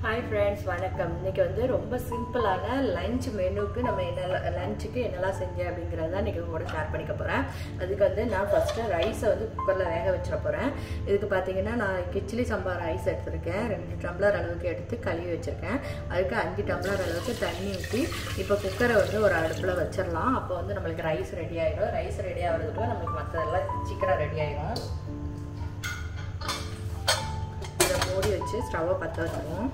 hi friends வணக்கம் இன்னைக்கு வந்து ரொம்ப சிம்பிளான லஞ்ச் மெனுக்கு நம்ம என்ன லஞ்சுக்கு என்னெல்லாம் செஞ்சேன் அப்படிங்கிறத தான் இன்றைக்கி கூட ஷேர் பண்ணிக்க போகிறேன் அதுக்கு வந்து நான் ஃபஸ்ட்டு ரைஸை வந்து குக்கரில் வேக வச்சிட போகிறேன் இதுக்கு பார்த்தீங்கன்னா நான் கிச்சிலி சம்பார் ரைஸ் எடுத்திருக்கேன் ரெண்டு டம்ளர் அளவுக்கு எடுத்து கழுவி வச்சுருக்கேன் அதுக்கு அஞ்சு டம்ளர் அளவுக்கு தண்ணி ஊற்றி இப்போ குக்கரை வந்து ஒரு அடுப்பில் வச்சிடலாம் அப்போ வந்து நம்மளுக்கு ரைஸ் ரெடி ஆயிடும் ரைஸ் ரெடி ஆகிறதுக்குள்ள நம்மளுக்கு மற்றதெல்லாம் சீக்கிரம் ரெடி ஆயிடும் இதை மூடி வச்சு ஸ்டவ்வை பற்ற வச்சுருவோம்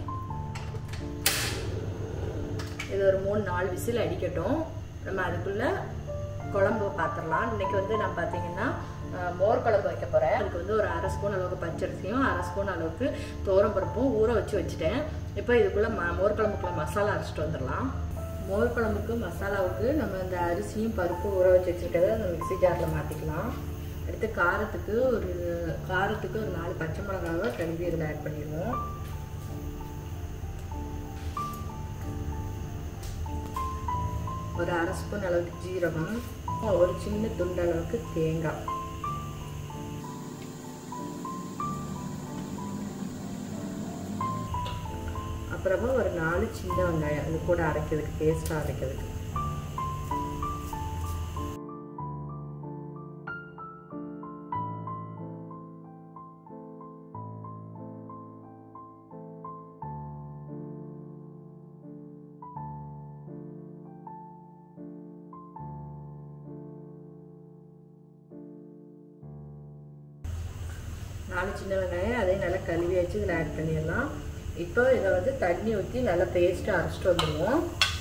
இது ஒரு மூணு நாலு விசில் அடிக்கட்டும் நம்ம அதுக்குள்ளே குழம்பு பார்த்துடலாம் இன்றைக்கி வந்து நான் பார்த்தீங்கன்னா மோர் குழம்பு வைக்க போகிறேன் அதுக்கு வந்து ஒரு அரை ஸ்பூன் அளவுக்கு பச்சரிசியும் அரை ஸ்பூன் அளவுக்கு பருப்பும் ஊற வச்சு வச்சுட்டேன் இப்போ இதுக்குள்ளே ம மோர் குழம்புக்குள்ள மசாலா அரைச்சிட்டு வந்துடலாம் மோர் குழம்புக்கு மசாலாவுக்கு நம்ம இந்த அரிசியும் பருப்பு ஊற வச்சு வச்சுருக்கதை அந்த மிக்சி ஜாரில் மாற்றிக்கலாம் அடுத்து காரத்துக்கு ஒரு காரத்துக்கு ஒரு நாலு பச்சை மிளகாவை கழுவி இதில் ஆட் பண்ணிடுவோம் ஒரு அரை ஸ்பூன் அளவுக்கு ஜீரகம் ஒரு சின்ன துண்டு அளவுக்கு தேங்காய் அப்புறமா ஒரு நாலு சின்ன வெங்காயம் அது கூட அரைக்கிறதுக்கு பேஸ்ட்டாக அரைக்கிறதுக்கு நாலு சின்ன வெங்காயம் அதையும் நல்லா கழுவி வச்சு இதில் ஆட் பண்ணிடலாம் இப்போ இதை வந்து தண்ணி ஊற்றி நல்லா பேஸ்ட்டாக அரைச்சிட்டு வந்துடுவோம்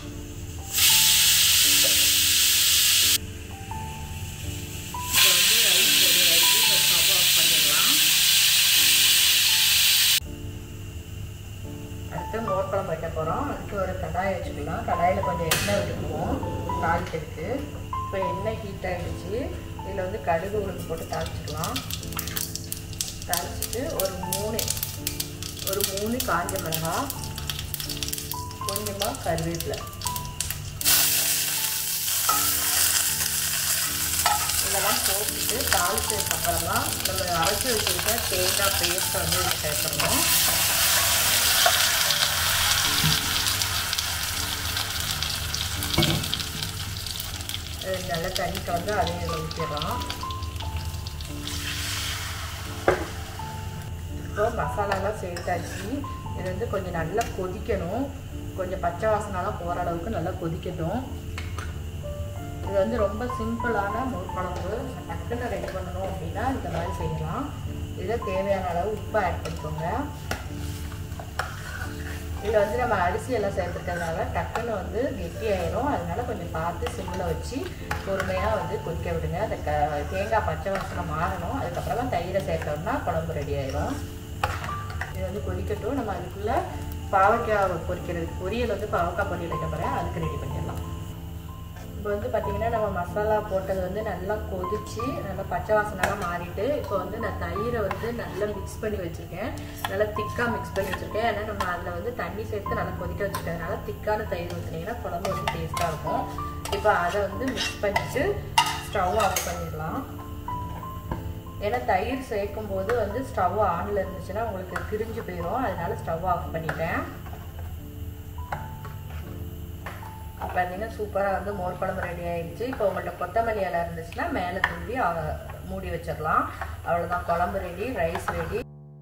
அடுத்து மோர் குழம்பு வைக்க போகிறோம் அதுக்கு ஒரு கடாயை வச்சுக்கலாம் கடாயில் கொஞ்சம் எண்ணெய் விட்டுக்குவோம் தாளிக்கிறதுக்கு இப்போ எண்ணெய் ஹீட் ஆகிடுச்சு இதில் வந்து கடுகு உளுந்து போட்டு தாளிச்சிக்கலாம் தாளிச்சிட்டு ஒரு மூணு ஒரு மூணு காஞ்ச மிளகா கொஞ்சமாக கருவேப்பிலை இதெல்லாம் போட்டுட்டு தாளிச்சதுக்கு அப்புறமா நம்ம அரைச்சி வச்சுருக்க தேங்காய் பேஸ்ட்டை வந்து இது சேர்த்துடணும் நல்லா தண்ணி கலந்து அதையும் இதில் ஊற்றிடலாம் இப்போ மசாலாலாம் சேர்த்தாச்சு இது வந்து கொஞ்சம் நல்லா கொதிக்கணும் கொஞ்சம் பச்சை வாசனாலாம் போகிற அளவுக்கு நல்லா கொதிக்கட்டும் இது வந்து ரொம்ப சிம்பிளான மோர் குழம்பு டக்குன்னு ரெடி பண்ணணும் அப்படின்னா இந்த மாதிரி செய்யலாம் இதில் தேவையான அளவு உப்பு ஆட் பண்ணிக்கோங்க இதில் வந்து நம்ம அரிசி எல்லாம் சேர்த்துருக்கிறதுனால டக்குன்னு வந்து கெட்டி ஆயிரும் அதனால கொஞ்சம் பார்த்து சிம்மில் வச்சு பொறுமையாக வந்து கொதிக்க விடுங்க அந்த க தேங்காய் பச்சை வாசனை மாறணும் அதுக்கப்புறமா தயிரை சேர்த்தோம்னா குழம்பு ரெடி ஆயிரும் இது வந்து கொதிக்கட்டும் நம்ம அதுக்குள்ளே பாவக்காய் பொரிக்கிறது பொரியல் வந்து பாவக்காய் பொரியல் வைக்க போகிறேன் அதுக்கு ரெடி பண்ணிடலாம் இப்போ வந்து பார்த்திங்கன்னா நம்ம மசாலா போட்டது வந்து நல்லா கொதிச்சு நல்லா பச்சை வாசனைலாம் மாறிட்டு இப்போ வந்து நான் தயிரை வந்து நல்லா மிக்ஸ் பண்ணி வச்சுருக்கேன் நல்லா திக்காக மிக்ஸ் பண்ணி வச்சுருக்கேன் ஏன்னா நம்ம அதில் வந்து தண்ணி சேர்த்து நல்லா கொதிக்க வச்சுருக்கிறதுனால திக்கான தயிர் ஊற்றினீங்கன்னா குழம்பு வந்து டேஸ்ட்டாக இருக்கும் இப்போ அதை வந்து மிக்ஸ் பண்ணிவிட்டு ஸ்டவ் ஆஃப் பண்ணிடலாம் ஏன்னா தயிர் சேர்க்கும் போது வந்து ஸ்டவ் ஆனில் இருந்துச்சுன்னா உங்களுக்கு திரிஞ்சு போயிடும் அதனால ஸ்டவ் ஆஃப் பண்ணிட்டேன் பார்த்தீங்கன்னா சூப்பராக வந்து மோர் குழம்பு ரெடி ஆயிடுச்சு இப்போ உங்கள்கிட்ட கொத்தமல்லி இலை இருந்துச்சுன்னா மேலே தூவி மூடி வச்சிடலாம் அவ்வளோதான் குழம்பு ரெடி ரைஸ் ரெடி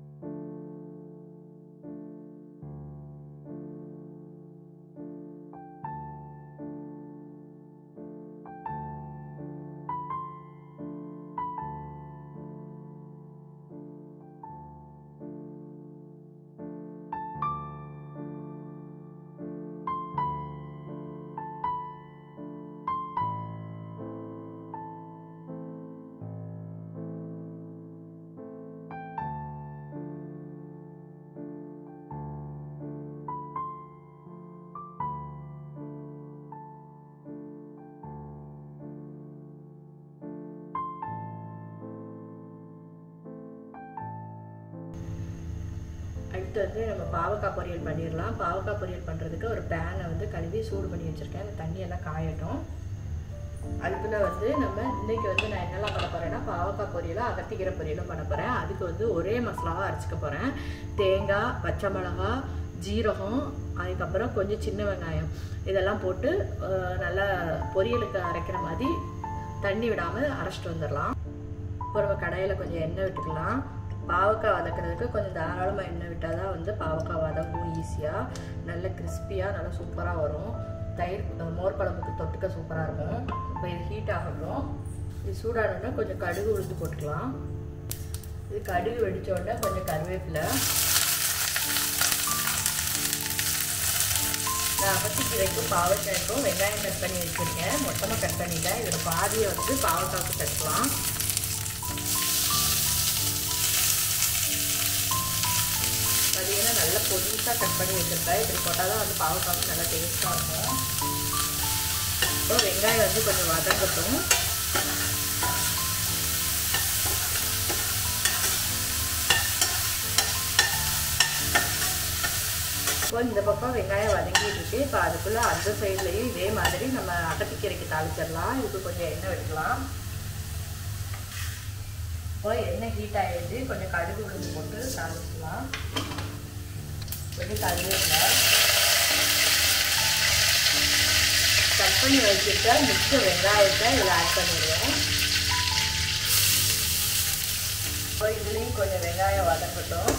அடுத்து வந்து நம்ம பாவக்காய் பொரியல் பண்ணிடலாம் பாவக்காய் பொரியல் பண்ணுறதுக்கு ஒரு பேனை வந்து கழுவி சூடு பண்ணி வச்சுருக்கேன் அந்த தண்ணியெல்லாம் காயட்டும் அதுக்குள்ளே வந்து நம்ம இன்னைக்கு வந்து நான் என்னெல்லாம் பண்ண போகிறேன்னா பாவக்காய் பொரியலும் அகத்திக்கீரை பொரியலும் பண்ண போகிறேன் அதுக்கு வந்து ஒரே மசாலாவாக அரைச்சிக்க போகிறேன் தேங்காய் பச்சை மிளகா ஜீரகம் அதுக்கப்புறம் கொஞ்சம் சின்ன வெங்காயம் இதெல்லாம் போட்டு அஹ், நல்லா பொரியலுக்கு அரைக்கிற மாதிரி தண்ணி விடாமல் அரைச்சிட்டு வந்துடலாம் இப்போ நம்ம கடாயில் கொஞ்சம் எண்ணெய் விட்டுக்கலாம் பாவக்காய் வதக்கிறதுக்கு கொஞ்சம் தாராளமாக எண்ணெய் விட்டால் தான் வந்து பாவக்காய் வதங்கும் ஈஸியாக நல்ல கிறிஸ்பியாக நல்லா சூப்பராக வரும் தயிர் அஹ், மோர் குழம்புக்கு தொட்டுக்க சூப்பராக இருக்கும் இப்போ இது ஹீட் ஆகட்டும் இது சூடானோன்னா கொஞ்சம் கடுகு உளுந்து போட்டுக்கலாம் இது கடுகு வெடிச்ச உடனே கொஞ்சம் கருவேப்பிலை நான் அகத்திக்கீரைக்கும் பாவக்காய்க்கும் வெங்காயம் கட் பண்ணி வச்சுருக்கேன் மொத்தமாக கட் பண்ணிட்டேன் இதில் பாதியை வந்து பாவக்காய்க்கு கட்டலாம் பார்த்தீங்கன்னா நல்லா பொடிசாக கட் பண்ணி வச்சுருக்கேன் இப்படி போட்டால் தான் வந்து பாவக்காய்க்கு நல்லா டேஸ்ட்டாக இருக்கும் இப்போ வெங்காயம் வந்து கொஞ்சம் வதங்கட்டும் இப்போ இந்த பக்கம் வெங்காயம் வதங்கிட்டு இருக்கு இப்போ அதுக்குள்ளே அந்த சைட்லேயும் இதே மாதிரி நம்ம அகத்திக்கீரைக்கு தாளிச்சிடலாம் இதுக்கு கொஞ்சம் எண்ணெய் விட்டுக்கலாம் இப்போ எண்ணெய் ஹீட் ஆகிடுச்சு கொஞ்சம் கடுகு உளுந்து போட்டு தாளிச்சிடலாம் கொஞ்சம் கருவேப்பிலை கட் பண்ணி வச்சுட்டா மிச்ச வெங்காயத்தை இதில் ஆட் பண்ணிடுவோம் இப்போ இதுலேயும் கொஞ்சம் வெங்காயம் வதங்கட்டும்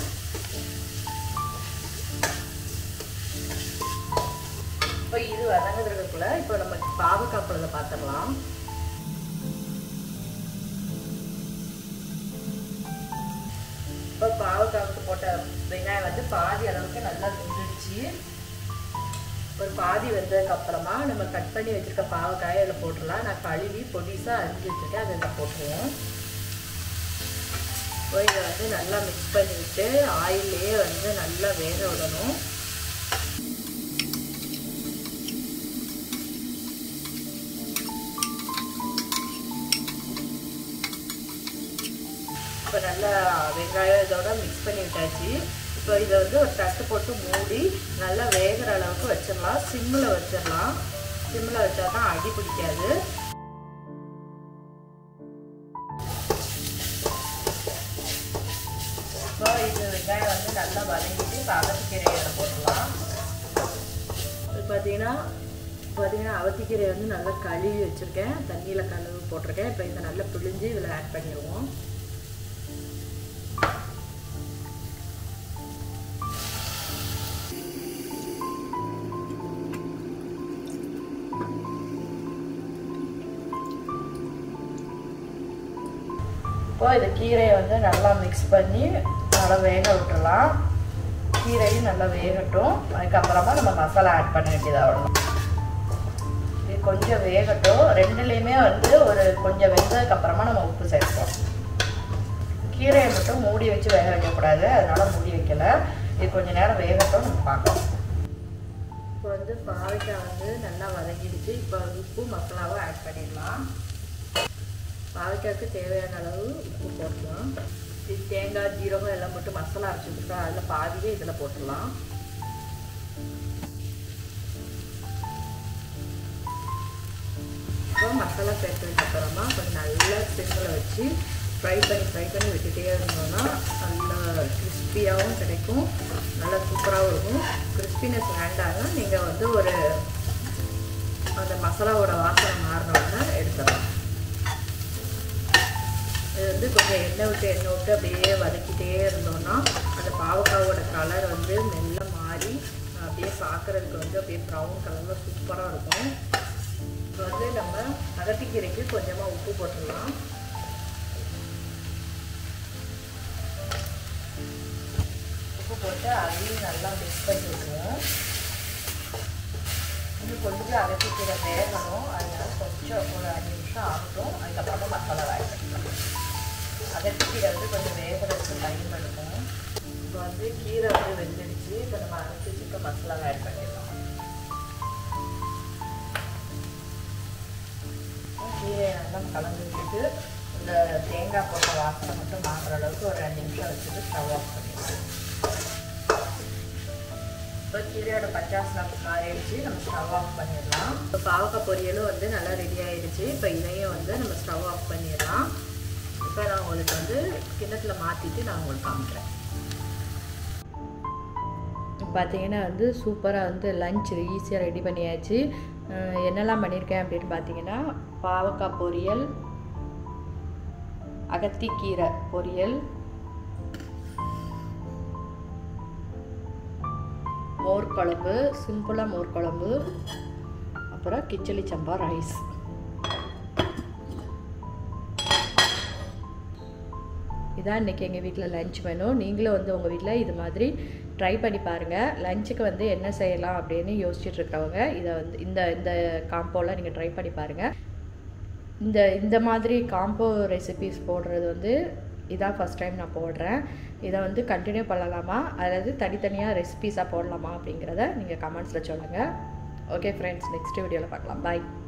இப்போ இது வதங்குறதுக்குள்ள இப்போ நம்ம பாவக்காய் பொழுத பார்த்துடலாம் இப்போ பாவக்காய்க்கு போட்ட வெங்காயம் வந்து பாதி அளவுக்கு நல்லா வெந்துடுச்சு ஒரு பாதி வெந்ததுக்கு அப்புறமா நம்ம கட் பண்ணி வச்சிருக்க பாவக்காயை அதில் போட்டுடலாம் நான் கழுவி பொடிசாக அரிஞ்சு வச்சுருக்கேன் அதை இதில் போட்டுருவோம் இப்போ இதை வந்து நல்லா மிக்ஸ் பண்ணிவிட்டு ஆயிலே வந்து நல்லா வேக விடணும் இப்போ நல்லா வெங்காயம் இதோட மிக்ஸ் பண்ணி விட்டாச்சு இப்போ இதை வந்து ஒரு தட்டு போட்டு மூடி நல்லா வேகிற அளவுக்கு வச்சிடலாம் சிம்மில் வச்சிடலாம் சிம்மில் வச்சா தான் அடி பிடிக்காது இப்போ இது வெங்காயம் வந்து நல்லா வதங்கிட்டு இப்போ அகத்திக்கீரையை போட்டுடலாம் இது பார்த்தீங்கன்னா பார்த்தீங்கன்னா அவத்திக்கீரை வந்து நல்லா கழுவி வச்சுருக்கேன் தண்ணியில் கழுவி போட்டிருக்கேன் இப்போ இதை நல்லா பிழிஞ்சு இதில் ஆட் பண்ணிடுவோம் இப்போ இந்த கீரையை வந்து நல்லா மிக்ஸ் பண்ணி நல்லா வேக விட்டுறலாம் கீரையும் நல்லா வேகட்டும் அதுக்கப்புறமா நம்ம மசாலா ஆட் பண்ண வேண்டியதாக வரும் இது கொஞ்சம் வேகட்டும் ரெண்டுலேயுமே வந்து ஒரு கொஞ்சம் வெந்ததுக்கு அப்புறமா நம்ம உப்பு சேர்ப்போம் கீரையை மட்டும் மூடி வச்சு வேக வைக்கக்கூடாது அதனால மூடி வைக்கல இது கொஞ்சம் நேரம் வேகட்டும் நம்ம பார்க்கலாம் இப்போ வந்து பாவைக்காய் வந்து நல்லா வதங்கிடுச்சு இப்போ உப்பு மசாலாவை ஆட் பண்ணிடலாம் பாவைக்காய்க்கு தேவையான அளவு உப்பு போட்டுக்கலாம் இது தேங்காய் ஜீரகம் எல்லாம் போட்டு மசாலா அரைச்சி வச்சுருக்கோம் அதில் பாதியே இதில் போட்டுடலாம் இப்போ மசாலா சேர்த்ததுக்கு அப்புறமா கொஞ்சம் நல்லா சிம்மில் வச்சு ஃப்ரை பண்ணி ஃப்ரை பண்ணி விட்டுட்டே இருந்தோம்னா நல்லா கிறிஸ்பியாகவும் கிடைக்கும் நல்லா சூப்பராகவும் இருக்கும் கிறிஸ்பினஸ் வேண்டாங்க நீங்கள் வந்து ஒரு அந்த மசாலாவோட வாசனை மாறின உடனே எடுத்துடலாம் இது வந்து கொஞ்சம் எண்ணெய் விட்டு எண்ணெய் விட்டு அப்படியே வதக்கிட்டே இருந்தோம்னா அந்த பாவக்காவோட கலர் வந்து மெல்ல மாறி அப்படியே பார்க்குறதுக்கு வந்து அப்படியே ப்ரௌன் கலரில் சூப்பராக இருக்கும் இப்போ வந்து நம்ம அகத்திக்கீரைக்கு கொஞ்சமாக உப்பு போட்டுடலாம் உப்பு போட்டு அதையும் நல்லா மிக்ஸ் பண்ணி விட்டுருவோம் இன்னும் கொஞ்சம் அகத்திக்கீரை வேகணும் அதனால கொஞ்சம் ஒரு அஞ்சு நிமிஷம் ஆகட்டும் அதுக்கப்புறமா மசாலா ஆட் பண்ணிக்கலாம் அகத்திக்கீரை வந்து கொஞ்சம் வேகிறதுக்கு டைம் எடுக்கும் இப்போ வந்து கீரை வந்து வெந்துடுச்சு இப்போ நம்ம அரைச்சி வச்சுக்க மசாலாவை ஆட் பண்ணிடலாம் கீரையை நல்லா கலந்து விட்டுட்டு இந்த தேங்காய் போட்ட வாசனை மட்டும் மாறுற அளவுக்கு ஒரு ரெண்டு நிமிஷம் வச்சுட்டு ஸ்டவ் ஆஃப் பண்ணிடலாம் இப்போ கீரையோட பச்சாசனம் மாறிடுச்சு நம்ம ஸ்டவ் ஆஃப் பண்ணிடலாம் இப்போ பாவக்காய் பொரியலும் வந்து நல்லா ரெடி ஆயிடுச்சு இப்போ இதையும் வந்து நம்ம ஸ்டவ் ஆஃப் பண்ணிடலாம் இப்போ நான் உங்களுக்கு வந்து கிண்ணத்தில் மாற்றிட்டு நான் உங்களுக்கு காமிக்கிறேன் பார்த்தீங்கன்னா வந்து சூப்பராக வந்து லஞ்ச் ஈஸியாக ரெடி பண்ணியாச்சு அஹ் என்னெல்லாம் பண்ணியிருக்கேன் அப்படின்னு பார்த்தீங்கன்னா பாவக்காய் பொரியல் அகத்திக்கீரை பொரியல் மோர் குழம்பு சிம்பிளாக மோர் குழம்பு அப்புறம் கிச்சடி சம்பா ரைஸ் இதான் இன்றைக்கி எங்கள் வீட்டில் லஞ்ச் மெனு நீங்களும் வந்து உங்கள் வீட்டில் இது மாதிரி ட்ரை பண்ணி பாருங்கள் லஞ்சுக்கு வந்து என்ன செய்யலாம் அப்படின்னு யோசிச்சுட்டு இருக்கிறவங்க இதை வந்து இந்த இந்த காம்போலாம் நீங்கள் ட்ரை பண்ணி பாருங்கள் இந்த இந்த மாதிரி காம்போ ரெசிபிஸ் போடுறது வந்து இதான் ஃபஸ்ட் டைம் நான் போடுறேன் இதை வந்து கண்டினியூ பண்ணலாமா அதாவது தனித்தனியாக ரெசிபீஸாக போடலாமா அப்படிங்கிறத நீங்கள் கமெண்ட்ஸில் சொல்லுங்கள் ஓகே ஃப்ரெண்ட்ஸ் நெக்ஸ்ட் வீடியோவில் பார்க்கலாம் பாய்